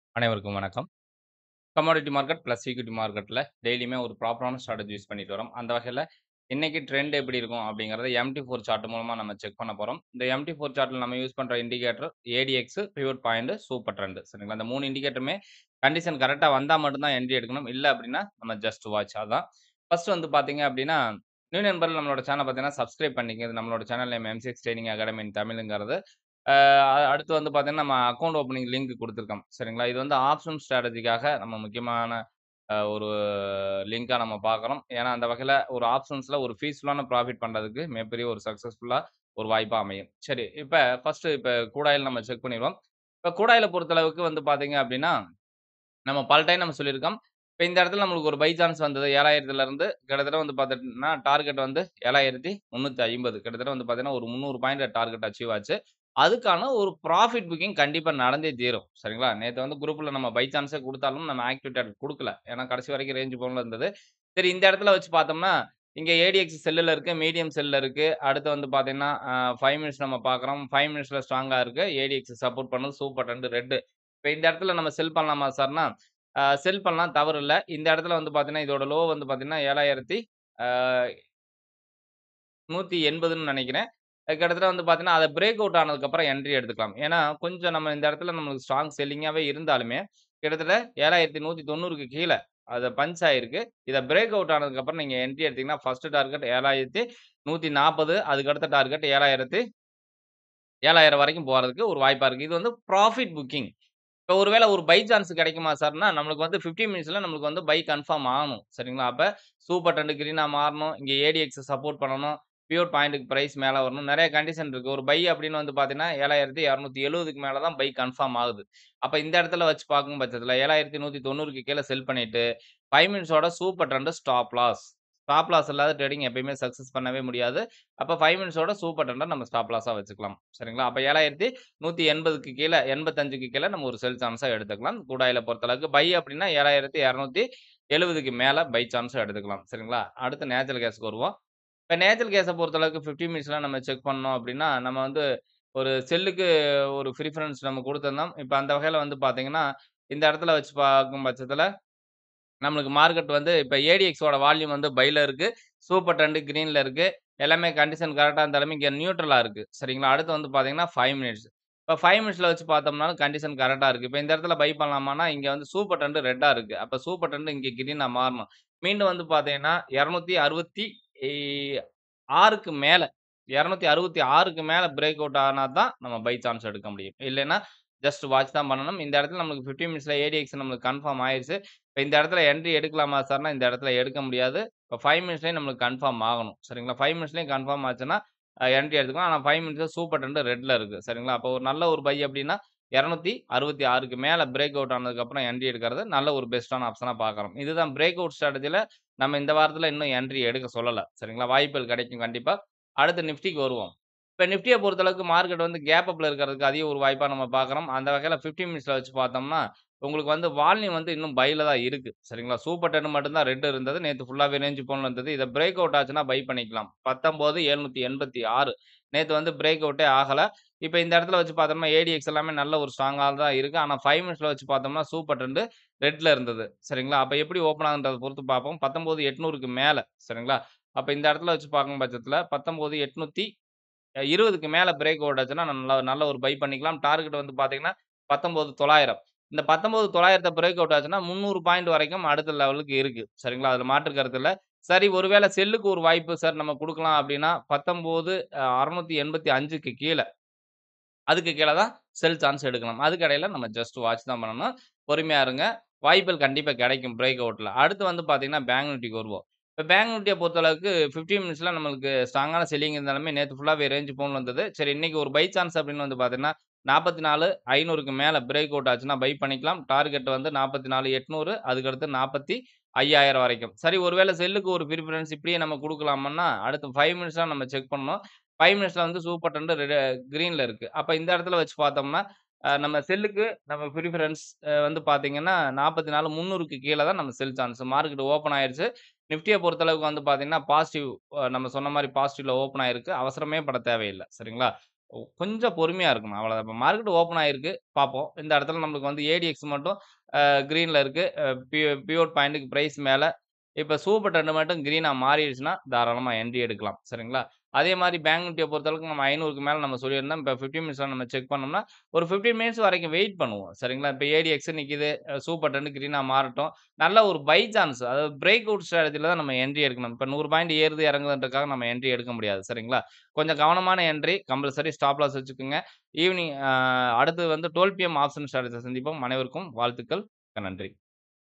அனைவருக்கும் வணக்கம். Commodity market plus equity மார்க்கெட்ல டெய்லியுமே ஒரு ப்ராப்பரான ஸ்ட்ராட்டஜி யூஸ் பண்ணிட்டு வரோம். அந்த வகையில இன்னைக்கு ட்ரெண்ட் எப்படி இருக்கும் அப்படிங்கிறத எம்டி4 சார்ட் மூலமா நம்ம செக் பண்ண போறோம். இந்த எம்டி4 சார்ட்ல நம்ம யூஸ் பண்ற indicator ADX, pivot point, super trend சரிங்களா? இந்த 3 இண்டிகேட்டருமே கண்டிஷன் கரெக்ட்டா வந்தா மட்டும் தான் என்ட்ரி எடுக்கணும். இல்ல அப்படின்னா நம்ம ஜஸ்ட் வாட்ச் அதான். ஃபர்ஸ்ட் வந்து பார்த்தீங்க அப்படின்னா, நியூ நண்பர்கள் நம்மளோட சேனல் பார்த்தீங்கன்னா சப்ஸ்கிரைப் பண்ணிக்கங்க. இது நம்மளோட சேனல் நேம் எம்6 ட்ரெய்னிங் அகாடமி இன் தமிழ்ங்கிறது. அ அடுத்து வந்து பார்த்தீங்கன்னா, நம்ம அக்கவுண்ட் ஓப்பனிங் லிங்க் குடுத்துருக்கோம். சரிங்களா? இது வந்து ஆப்ஷன் ஸ்ட்ராட்டஜிக்காக நம்ம முக்கியமான அ ஒரு லிங்கா நம்ம பார்க்குறோம். ஏன்னா, அந்த வகையில ஒரு ஆப்ஷன்ஸ்ல ஒரு பீஸ்ஃபுல்லான ப்ராஃபிட் பண்றதுக்கு மிகப்பெரிய ஒரு சக்சஸ்ஃபுல்லா ஒரு வாய்ப்பா அமையும். சரி, இப்ப ஃபர்ஸ்ட் இப்ப கூடாயில் நம்ம செக் பண்ணிருவோம். இப்ப கூடாயில பொறுத்தளவுக்கு வந்து பார்த்தீங்க அப்படின்னா, நம்ம பல டைம் நம்ம சொல்லியிருக்கோம். இப்ப இந்த இடத்துல நம்மளுக்கு ஒரு பை சான்ஸ் வந்தது 7000ல இருந்து கிட்டத்தட்ட வந்து பார்த்துட்டீங்கன்னா, டார்கெட் வந்து 7350 கிட்டத்தட்ட வந்து பார்த்தீங்கன்னா, ஒரு 300 பாயிண்ட் டார்கெட் அச்சீவ் ஆச்சு. அதுக்கான ஒரு ப்ராஃபிட் புக்கிங் கண்டிப்பா நடந்தே தீரும். சரிங்களா? நேத்து வந்து குரூப்ல நம்ம பை சான்ஸே குடுத்தாலும் நம்ம ஆக்டிவ் டார்கெட் குடுக்கல. ஏன்னா, கடைசி வரைக்கும் ரேஞ்ச் பவுண்ட்ல இருந்தது. சரி இந்த இடத்துல வச்சு பார்த்தோம்னா, இங்க ஏடிஎக்ஸ் செல்லுல இருக்கு, மீடியம் செல்லுல இருக்கு. அடுத்து வந்து பார்த்தீங்கன்னா, அ 5 மினிட்ஸ் நம்ம பார்க்குறோம். 5 மினிட்ஸ்ல ஸ்ட்ராங்கா இருக்கு. ஏடிஎக்ஸ் சப்போர்ட் பண்ணுது. Super trend red. இப்ப இந்த இடத்துல நம்ம செல் பண்ணலாமா சார்ன்னா, அ செல் பண்ணலாம் தவறு இல்ல. இந்த இடத்துல வந்து பார்த்தீங்கன்னா, இதோட லோ வந்து பார்த்தீங்கன்னா, 7000 அ 180ன்னு நெனைக்கிறேன். கிட்டத்தட்ட வந்து பார்த்தீங்கன்னா, அத பிரேக் அவுட் ஆனதுக்கப்புறம் என்ட்ரி எடுத்துக்கலாம். ஏன்னா, கொஞ்சம் நம்ம இந்த இடத்துல நம்மளுக்கு ஸ்ட்ராங் செல்லிங்காவே இருந்தாலுமே, கிட்டத்தட்ட 7190க்கு கீழ அது பஞ்ச் ஆயிருக்கு. இத பிரேக் அவுட் ஆனதுக்கப்புறம் நீங்க என்ட்ரி எடுத்தீங்கன்னா, ஃபர்ஸ்ட் டார்கெட் 7140 அதுக்கு அடுத்த டார்கெட் 7000 7000 வரைக்கும் போறதுக்கு ஒரு வாய்ப்பா இருக்கு. இது வந்து ப்ராஃபிட் புக்கிங். இப்ப ஒருவேள ஒரு பை சான்ஸ் கிடைக்குமா சார்ன்னா, நம்மளுக்கு வந்து 15 மினிட்ஸ்ல நம்மளுக்கு வந்து பை கன்ஃபார்ம் ஆகணும். சரிங்களா? அப்ப சூப்பர் ட்ரெண்ட் கிரீனா மாறணும். இங்க ஏடிஎக்ஸ் சப்போர்ட் பண்ணணும். பியூர் பாயிண்ட்க்கு பிரைஸ் மேல வரணும். நெறைய கண்டிஷன் இருக்கு. ஒரு பை அப்படின்னு வந்து பார்த்தீங்கன்னா, 7270க்கு மேல தான் பை கன்ஃபார்ம் ஆகுது. அப்ப இந்த இடத்துல வச்சு பார்க்கும் பட்சத்துல 7190க்கு கீழ செல் பண்ணிட்டு, 5 மினிட்ஸோட super trend stop loss. Stop loss இல்லாத ட்ரேடிங் எப்பயுமே சக்சஸ் பண்ணவே முடியாது. அப்ப 5 மினிட்ஸோட சூப்பர் ட்ரெண்ட நம்ம ஸ்டாப் லாஸா வச்சுக்கலாம். சரிங்களா? அப்ப 7180க்கு கீழ 85க்கு கீழ நம்ம ஒரு செல் சான்ஸா எடுத்துக்கலாம். கூடாயில பொறுத்தளவுக்கு பை அப்படின்னா 7270க்கு மேல பை சான்ஸா எடுத்துக்கலாம். சரிங்களா? அடுத்து நேச்சுரல் கேஸ்க்கு வருவோம். இப்ப நேச்சுரல் கேஸ பொறுத்தளவுக்கு 15 மினிட்ஸ்ல நம்ம செக் பண்ணோம் அப்படின்னா, நம்ம வந்து ஒரு செல்லுக்கு ஒரு பிரிஃபரன்ஸ் நம்ம குடுத்திருந்தோம். இப்ப அந்த வகையில வந்து பார்த்தீங்கன்னா, இந்த இடத்துல வச்சு பார்க்கும் பட்சத்துல, நம்மளுக்கு மார்க்கெட் வந்து இப்ப ஏடிஎக்ஸோட வால்யூம் வந்து பைல இருக்கு. சூப்பர் ட்ரெண்ட் கிரீன்ல இருக்கு. எல்லாமே கண்டிஷன் கரெக்ட்டா இருந்தாலுமே இங்க நியூட்ரலா இருக்கு. சரிங்களா? அடுத்து வந்து பார்த்தீங்கன்னா, 5 மினிட்ஸ். இப்ப 5 மினிட்ஸ்ல வச்சு பார்த்தோம்னாலும் கண்டிஷன் கரெக்ட்டா இருக்கு. இப்ப இந்த இடத்துல பை பண்ணலாமான்னா, இங்க வந்து சூப்பர் ட்ரெண்ட் ரெட்டா இருக்கு. அப்ப சூப்பர் ட்ரெண்ட் இங்க கிரீனா மாறணும். மீண்டும் வந்து பார்த்தீங்கன்னா, 266க்கு மேல 266க்கு மேல பிரேக் அவுட் ஆனா தான் நம்ம பை சான்ஸ் எடுக்க முடியும். இல்லைன்னா ஜஸ்ட் வாட்ச் தான் பண்ணணும். இந்த இடத்துல நம்மளுக்கு 15 மினிட்ஸ்ல ஏடிஎக்ஸ் நம்மளுக்கு கன்ஃபார்ம் ஆயிருச்சு. இப்ப இந்த இடத்துல என்ட்ரி எடுக்கலாமா சார்ன்னா, இந்த இடத்துல எடுக்க முடியாது. இப்ப 5 மினிட்ஸ்லயும் நம்மளுக்கு கன்ஃபார்ம் ஆகணும். சரிங்களா? 5 மினிட்ஸ்லயும் கன்ஃபார்ம் ஆச்சுன்னா, அ என்ட்ரி எடுத்துக்கலாம். ஆனா 5 மினிட்ஸ்ல சூப்பர் ட்ரெண்ட் ரெட்ல இருக்கு. சரிங்களா? அப்போ ஒரு நல்ல ஒரு பை அப்படின்னா, 266க்கு மேல பிரேக் அவுட் ஆனதுக்கப்புறம் என்ட்ரி எடுக்கிறது நல்ல ஒரு பெஸ்ட்டான ஆப்ஷனா பார்க்குறோம். இதுதான் பிரேக் அவுட் ஸ்ட்ராட்டஜில நம்ம இந்த வாரத்துல இன்னும் என்ட்ரி எடுக்க சொல்லல. சரிங்களா? வாய்ப்புகள் கிடைக்கும் கண்டிப்பா. அடுத்து நிஃப்டிக்கு வருவோம். இப்ப நிஃப்டிய பொறுத்தளவுக்கு மார்க்கெட் வந்து கேப் அப்ல இருக்கிறதுக்கு அதிக ஒரு வாய்ப்பா நம்ம பார்க்குறோம். அந்த வகையில 15 மினிட்ஸ்ல வச்சு பார்த்தோம்னா, உங்களுக்கு வந்து வால்யூம் வந்து இன்னும் பைல தான் இருக்கு. சரிங்களா? சூப்பர் ட்ரெண்ட் மட்டும் தான் ரெட் இருந்தது. நேத்து ஃபுல்லாவே ரேஞ்ச் பவுண்ட்ல இருந்தது. இத பிரேக் அவுட் ஆச்சுன்னா பை பண்ணிக்கலாம். 19786 நேத்து வந்து பிரேக் அவுட்டே ஆகல. இப்ப இந்த இடத்துல வச்சு பார்த்தோம்னா, ஏடிஎக்ஸ் எல்லாமே நல்ல ஒரு ஸ்ட்ராங்கா தான் இருக்கு. ஆனா 5 மினிட்ஸ்ல வச்சு பார்த்தோம்னா, சூப்பர் ட்ரெண்ட் ரெட்ல இருந்தது. சரிங்களா? அப்ப எப்படி ஓப்பன் ஆகுன்றத பொறுத்து பார்ப்போம். 19800க்கு மேல சரிங்களா? அப்ப இந்த இடத்துல வச்சு பார்க்கும் பட்சத்துல 19820க்கு மேல பிரேக் அவுட் ஆச்சுன்னா, நல்ல நல்ல ஒரு பை பண்ணிக்கலாம். டார்கெட் வந்து பார்த்தீங்கன்னா, 19900 இந்த 19900 பிரேக் அவுட் ஆச்சுன்னா, 300 பாயிண்ட் வரைக்கும் அடுத்த லெவலுக்கு இருக்கு. சரிங்களா? அதுல மாற்று கருத்து இல்ல. சரி ஒருவேள செல்லுக்கு ஒரு வாய்ப்பு சார் நம்ம குடுக்கலாம் அப்படின்னா, 19685க்கு கீழ அதுக்கு கீழ தான் செல் சான்ஸ் எடுக்கணும். அதுக்கு இடையில நம்ம ஜஸ்ட் வாட்ச் தான் பண்ணணும். பொறுமையா இருங்க. வாய்ப்புகள் கண்டிப்பா கிடைக்கும் பிரேக் அவுட்ல. அடுத்து வந்து பார்த்தீங்கன்னா, பேங்க் நிஃப்டிக்கு வருவோம். இப்ப பேங்க் நிஃப்டிய பொறுத்தளவுக்கு 15 மினிட்ஸ்ல நம்மளுக்கு ஸ்ட்ராங்கான செல்லிங் இருந்தாலுமே நேத்து ஃபுல்லாவே ரேஞ்ச் பவுண்ட்ல இருந்தது. சரி இன்னைக்கு ஒரு பை சான்ஸ் அப்படின்னு வந்து பார்த்தீங்கன்னா, 44500க்கு மேல பிரேக் அவுட் ஆச்சுன்னா பை பண்ணிக்கலாம். டார்கெட் வந்து 44800 அதுக்கடுத்து 45000 வரைக்கும். சரி ஒருவேள செல்லுக்கு ஒரு பிரிஃபரன்ஸ் இப்படியே நம்ம குடுக்கலாமான்னா, அடுத்து 5 மினிட்ஸ் தான் நம்ம செக் பண்ணணும். 5 மினிட்ஸ்ல வந்து சூப்பர் ட்ரெண்ட் ரெ கிரீன்ல இருக்கு. அப்ப இந்த இடத்துல வச்சு பார்த்தோம்னா, அ நம்ம செல்லுக்கு நம்ம பிரிஃபரன்ஸ் அ வந்து பார்த்தீங்கன்னா, 44300க்கு கீழ தான் நம்ம செல் சான்ஸ். மார்க்கெட் ஓப்பன் ஆயிருச்சு. நிஃப்டிய பொறுத்தளவுக்கு வந்து பார்த்தீங்கன்னா, பாசிட்டிவ் அ நம்ம சொன்ன மாரி பாசிட்டிவ்ல ஓப்பன் ஆயிருக்கு. அவசரமே பட தேவையில்ல. சரிங்களா? ஒ கொஞ்சம் பொறுமையா இருக்கணும். அவ்வளதான். இப்ப மார்க்கெட் ஓப்பன் ஆயிருக்கு. பார்ப்போம். இந்த இடத்துல நம்மளுக்கு வந்து ஏடிஎக்ஸ் மட்டும் அ கிரீன்ல இருக்கு. அ பி பிவோட் பாயிண்ட்க்கு பிரைஸ் மேல. இப்ப சூப்பர் ட்ரெண்ட் மட்டும் கிரீனா மாறிடுச்சுன்னா, தாராளமா என்ட்ரி எடுக்கலாம். சரிங்களா? அதே மாரி பேங்க் நிஃப்டிய பொறுத்தளவுக்கு நம்ம 500க்கு மேல நம்ம சொல்லியிருந்தோம். இப்ப 15 மினிட்ஸ்ல நம்ம செக் பண்ணோம்னா, ஒரு 15 மினிட்ஸ் வரைக்கும் வெயிட் பண்ணுவோம். சரிங்களா? இப்ப ஏடிஎக்ஸ் நிக்குது. அ சூப்பர் ட்ரெண்ட் கிரீனா மாறட்டும். நல்ல ஒரு பை சான்ஸ் அதாவது பிரேக் அவுட் ஸ்ட்ராட்டஜில தான் நம்ம என்ட்ரி எடுக்கணும். இப்ப 100 பாயிண்ட் ஏறுது, இறங்குதுன்றதுக்காக நம்ம என்ட்ரி எடுக்க முடியாது. சரிங்களா? கொஞ்சம் கவனமான என்ட்ரி. கம்பல்சரி ஸ்டாப் லாஸ் வச்சுக்கோங்க. ஈவினிங் அ அடுத்து வந்து 12 பிஎம் ஆப்ஷன் ஸ்ட்ராட்டஜில சந்திப்போம். அனைவருக்கும் வாழ்த்துக்கள். மிக்க நன்றி.